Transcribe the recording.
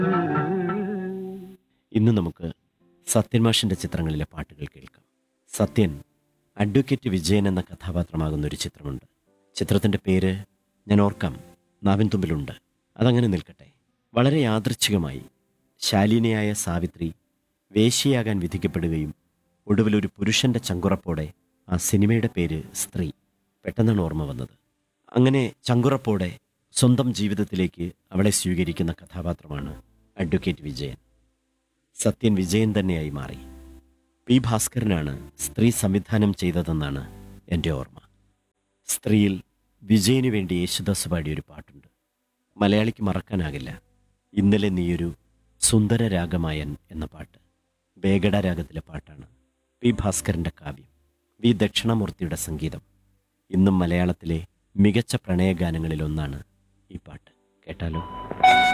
ഇന്ന് നമുക്ക് സത്യൻ മാഷിൻ്റെ ചിത്രങ്ങളിലെ പാട്ടുകൾ കേൾക്കാം സത്യൻ അഡ്വക്കേറ്റ് വിജയൻ എന്ന കഥാപാത്രമാകുന്ന ഒരു ചിത്രമുണ്ട് ചിത്രത്തിൻ്റെ പേര് ഞാൻ ഓർക്കാം നാവിൻ തുമ്പിലുണ്ട് അതങ്ങനെ നിൽക്കട്ടെ വളരെ യാദൃച്ഛികമായി ശാലീനയായ സാവിത്രി വേശ്യയാകാൻ വിധിക്കപ്പെടുകയും ഒടുവിൽ ഒരു പുരുഷന്റെ ചങ്കുറപ്പോടെ ആ സിനിമയുടെ പേര് സ്ത്രീ പെട്ടെന്നാണ് ഓർമ്മ വന്നത് അങ്ങനെ ചങ്കുറപ്പോടെ സ്വന്തം ജീവിതത്തിലേക്ക് അവളെ സ്വീകരിക്കുന്ന കഥാപാത്രമാണ് അഡ്വക്കേറ്റ് വിജയൻ സത്യൻ വിജയൻ തന്നെയായി മാറി പി ഭാസ്കരനാണ് സ്ത്രീ സംവിധാനം ചെയ്തതെന്നാണ് എൻ്റെ ഓർമ്മ സ്ത്രീയിൽ വിജയന് വേണ്ടി യേശുദാസ് പാടിയൊരു പാട്ടുണ്ട് മലയാളിക്ക് മറക്കാനാകില്ല ഇന്നലെ നീയൊരു സുന്ദര രാഗമായൻ എന്ന പാട്ട് ബേഗഡ രാഗത്തിലെ പാട്ടാണ് പി ഭാസ്കരൻ്റെ കാവ്യം വി ദക്ഷിണമൂർത്തിയുടെ സംഗീതം ഇന്നും മലയാളത്തിലെ മികച്ച പ്രണയഗാനങ്ങളിലൊന്നാണ് ഈ പാട്ട് കേട്ടാലോ